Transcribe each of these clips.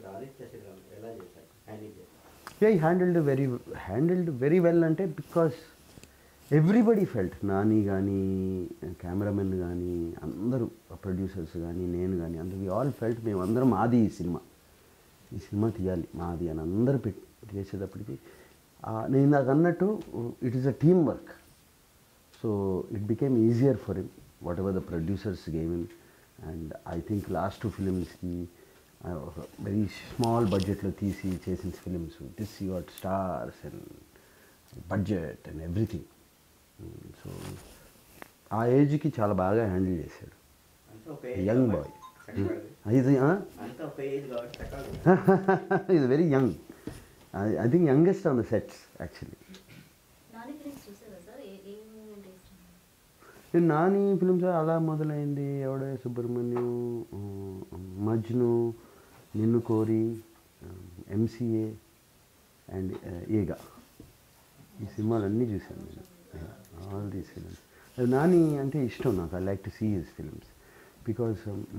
ఇప్పుడు ఆదిత్య శ్రీరామ్ ఎలా చేశారు హ్యాండిల్ చేశారు యా ఈ handled very handled very well అంటే బికాస్ ఎవ్రీబడి ఫెల్ట్ నాని కానీ కెమెరామెన్ కానీ అందరూ ప్రొడ్యూసర్స్ కానీ నేను కానీ అందరూ వి ఆల్ ఫెల్ట్ మేము అందరం మాది ఈ సినిమా ఈ సినిమా తీయాలి మాది అని అందరూ పెట్టి చేసేటప్పటికి ఆ, నేను నాకు అన్నట్టు it is a team work so it became easier for him whatever the producers game in and I think last two ఫిలిమ్స్కి వెరీ స్మాల్ బడ్జెట్లో తీసి చేసిన films this your stars and budget and everything so ఆ ఏజ్కి చాలా బాగా handle చేశాడు అంతా ఒక ఏజ్ యంగ్ కాబట్టి బాయ్ చక్కగా ఇది అంతా ఒక ఏజ్ కాబట్టి చక్కగా ఇది very young I think youngest on the sets actually Nani films చూసారా సార్ ఏ ఏ మూవీ అంటే ఇష్టం నేను నాని ఫిలిమ్స్ అలా మొదలైంది ఎవడే సుబ్రహ్మణ్యం ఆ, మజ్ను నిన్ను కోరి ఎంసీఏ అండ్ ఏగా ఈ సినిమాలన్నీ చూశాను నేను ఆల్ దీస్ ఫిలిమ్స్ నాని అంటే ఇష్టం నాకు I like to see his films because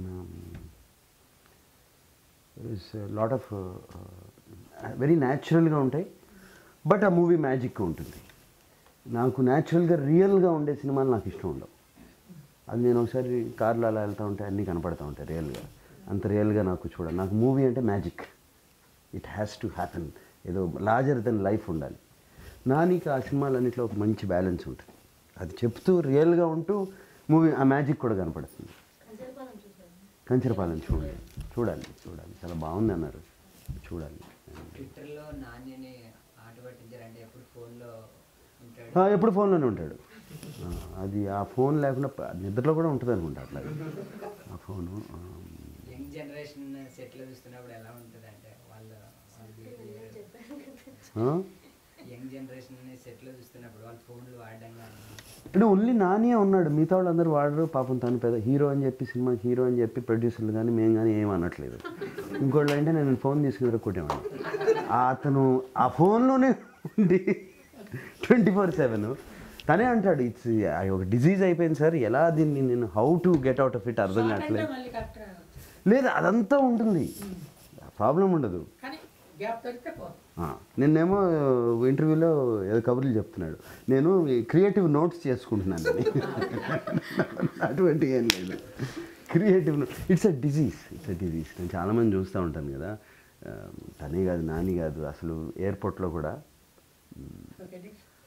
is lot of very న్యాచురల్గా ఉంటాయి బట్ ఆ మూవీ మ్యాజిక్ ఉంటుంది నాకు న్యాచురల్గా రియల్గా ఉండే సినిమాలు నాకు ఇష్టం ఉండవు అది నేను ఒకసారి కార్లో అలా వెళ్తూ ఉంటే అన్నీ కనపడతా ఉంటాయి రియల్గా అంత రియల్గా నాకు చూడాలి నాకు మూవీ అంటే magic it has to happen ఏదో లార్జర్ దెన్ లైఫ్ ఉండాలి నానికి ఆ సినిమాలన్నింటిలో ఒక మంచి బ్యాలెన్స్ ఉంటుంది అది చెప్తూ రియల్గా ఉంటూ మూవీ ఆ మ్యాజిక్ కూడా కనపడుతుంది కంచరపాలెం చూసారు కంచరపాలెం చూడాలి చూడాలి చూడాలి చాలా బాగుంది అన్నారు చూడాలి ట్విట్టర్లో నాణ్యని ఆట పట్టించారంటే ఎప్పుడు ఫోన్లో ఉంటాడు ఆ, ఎప్పుడు ఫోన్లోనే ఉంటాడు ఆ, అది ఆ ఫోన్ లేకుండా ప- నిద్రలో కూడా ఉంటుంది అనుకుంటా అట్లా ఆ ఫోను ఆ, యంగ్ జనరేషన్ సెట్లో చూస్తున్నప్పుడు ఎలా ఉంటుంది అంటే వాళ్ళ వాళ్ళ బిహేవియర్ ఆ? యంగ్ జనరేషన్ సెట్లో చూస్తున్నప్పుడు వాళ్ళ ఫోన్లు వాడడం కానీ అంటే ఓన్లీ నానే ఉన్నాడు మిగతా వాళ్ళందరూ వాడరు పాపం తను పెద్ద హీరో అని చెప్పి సినిమాకి హీరో అని చెప్పి ప్రొడ్యూసర్లు కానీ మేము కానీ ఏం అనట్లేదు ఇంకోళ్ళు అంటే నేను ఫోన్ తీసుకుని కొట్టేవాడిని అతను ఆ ఫోన్లోనే ఉండి ట్వంటీ ఫోర్ సెవెన్ తనే అంటాడు ఇట్స్ ఒక డిజీజ్ అయిపోయింది సార్ ఎలా దీన్ని నేను how to get out of it అర్థం కావట్లేదు మళ్ళీ కరెక్ట్గా లేదు అదంతా ఉంటుంది ప్రాబ్లం ఉండదు కానీ గ్యాప్ దొరికితే పోదు ఆ, నిన్నేమో ఇంటర్వ్యూలో ఏదో కబుర్లు చెప్తున్నాడు నేను క్రియేటివ్ నోట్స్ చేసుకుంటున్నాను అని. అటువంటి ఏం లేదు creative it's a disease it's a disease నేను చాలామంది చూస్తూ ఉంటాను కదా ఆ, తనే కాదు నాని కాదు అసలు ఎయిర్పోర్ట్లో కూడా ఓకే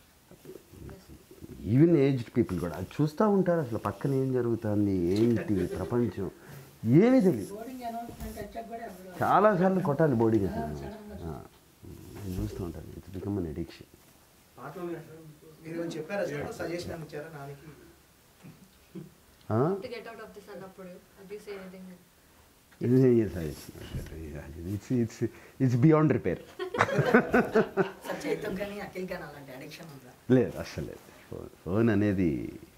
ఈవెన్ ఏజ్డ్ పీపుల్ కూడా అది చూస్తూ ఉంటారు అసలు పక్కన ఏం జరుగుతుంది ఏంటి ప్రపంచం ఏమీ తెలియదు బోర్డింగ్ అనౌన్స్మెంట్ వచ్చాక కూడా ఎవరు చాలాసార్లు కొట్టాలి బోర్డింగ్ అసలు ఆ, నేను చూస్తూ ఉంటాను ఇట్స్ బికమ్ అన్ ఎడిక్షన్ మీరు ఏమైనా చెప్పారా సార్ సజెషన్ ఏమైనా ఇచ్చారా నానికి to get out of this అన్నప్పుడు అది say anything it's it's it's beyond repair sir Chaitan కానీ అఖిల్ కానీ అలాంటి అడిక్షన్ ఉందా లేదు అస్సలు లేదు ఫోన్ ఫోన్ అనేది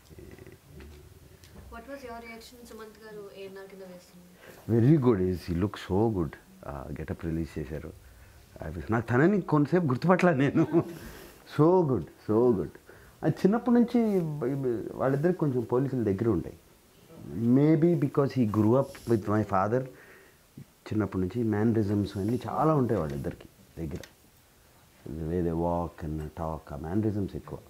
what was your reaction Sumanth గారు ఏఎన్ఆర్ కింద వేస్తుంది వెరీ గుడ్ ఈజ్ ఈ look so good getup release చేశారు I was- నాకు తనని కొంతసేపు గుర్తుపట్టలే నేను సో గుడ్ సో గుడ్ అది చిన్నప్పటి నుంచి బ- బ- వాళ్ళిద్దరికి కొంచెం పోలికలు దగ్గర ఉంటాయి maybe because he grew up with my father చిన్నప్పటి నుంచి మ్యానరిజమ్స్ అన్నీ చాలా ఉంటాయి వాళ్ళిద్దరికి దగ్గర way they walk and talk ఆ మ్యానరిజమ్స్ ఎక్కువ